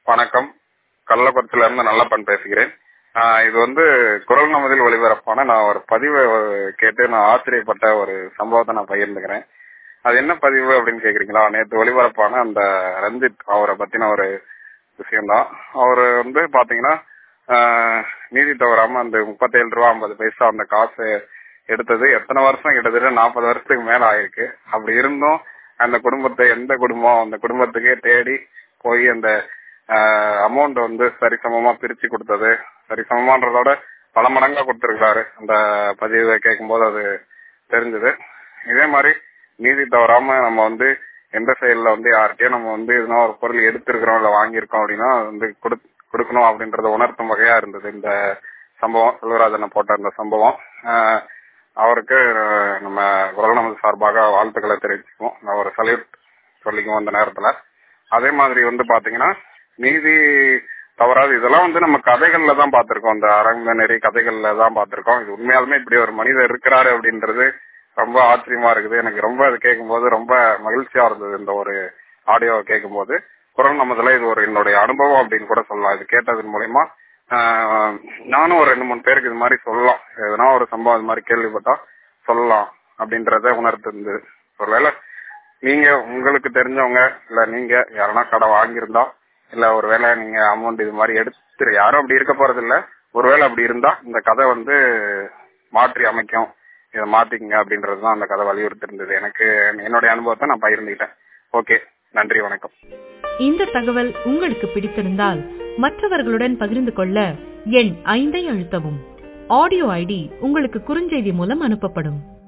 வணக்கம் கள்ளக்குளத்துல இருந்து நல்லப்பன் பேசுகிறேன் ஆஹ் இது வந்து குரல் நமதில் ஒளிபரப்பான நான் ஒரு பதிவை கேட்டு நான் ஆச்சரியப்பட்ட ஒரு சம்பவத்தை நான் பகிர்ந்துக்கிறேன் அது என்ன பதிவு அப்படின்னு கேக்குறீங்களா நேற்று ஒளிபரப்பான அந்த ரஞ்சித் அவரை பத்தின ஒரு விஷயம்தான் அவரு வந்து பாத்தீங்கன்னா ஆஹ் நீதி தவறாம அந்த முப்பத்தேழு ரூபா ஐம்பது பைசா அந்த காசு எடுத்தது எத்தனை வருஷம் கிட்டத்தட்ட நாற்பது வருஷத்துக்கு மேல ஆயிருக்கு அப்படி இருந்தும் அந்த குடும்பத்தை எந்த குடும்பம் அந்த குடும்பத்துக்கே தேடி போய் அந்த அமௌண்ட் வந்து சரிசமமா பிரிச்சு கொடுத்தது சரிசமமான்றதோட பல மடங்கா கொடுத்திருக்காரு அந்த பதிவை கேட்கும்போது அது தெரிஞ்சது இதே மாதிரி நீதி தவறாம நம்ம வந்து எந்த செயல்ல வந்து யார்கிட்டயும் நம்ம வந்து எதுனா ஒரு பொருள் எடுத்திருக்கிறோம் இல்ல வாங்கியிருக்கோம் அப்படின்னா வந்து கொடுக்கணும் அப்படின்றத உணர்த்தும் வகையா இருந்தது இந்த சம்பவம் செல்வராஜனை போட்ட அந்த சம்பவம் அவருக்கு நம்ம குரல் நமது சார்பாக வாழ்த்துக்களை தெரிவிச்சுக்குவோம் நான் ஒரு சல்யூட் சொல்லிக்குவோம் அந்த நேரத்துல அதே மாதிரி வந்து பாத்தீங்கன்னா நீதி தவறாது இதெல்லாம் வந்து நம்ம கதைகள்ல தான் பார்த்திருக்கோம் இந்த அரங்க நெறி கதைகள்ல தான் பார்த்திருக்கோம் இது உண்மையாலுமே இப்படி ஒரு மனிதர் இருக்கிறாரு அப்படின்றது ரொம்ப ஆச்சரியமா இருக்குது எனக்கு ரொம்ப அது கேட்கும்போது ரொம்ப மகிழ்ச்சியா இருந்தது இந்த ஒரு ஆடியோவை கேட்கும்போது குரல் நமதுல இது ஒரு என்னுடைய அனுபவம் அப்படின்னு கூட சொல்லலாம் இது கேட்டதன் மூலயமா நானும் ஒரு ரெண்டு மூணு பேருக்கு இது மாதிரி சொல்லலாம் எதனா ஒரு சம்பவம் இது மாதிரி கேள்விப்பட்டா சொல்லலாம் அப்படின்றத உணர்த்து இருந்தது ஒருவேளை நீங்க உங்களுக்கு தெரிஞ்சவங்க இல்ல நீங்க யாரனா கடை வாங்கியிருந்தா இல்ல ஒருவேளை நீங்க அமௌண்ட் இது மாதிரி எடுத்து யாரும் அப்படி இருக்க போறது இல்ல ஒருவேளை அப்படி இருந்தா இந்த கதை வந்து மாற்றி அமைக்கும் இதை மாத்திக்கங்க அப்படின்றதுதான் அந்த கதை வலியுறுத்தி இருந்தது எனக்கு என்னுடைய அனுபவத்தை நான் பகிர்ந்துக்கிட்டேன் ஓகே நன்றி வணக்கம் இந்த தகவல் உங்களுக்கு பிடித்திருந்தால் மற்றவர்களுடன் பகிர்ந்து கொள்ள எண் ஐந்தை அழுத்தவும் ஆடியோ ஐடி உங்களுக்கு குறுஞ்செய்தி மூலம் அனுப்பப்படும்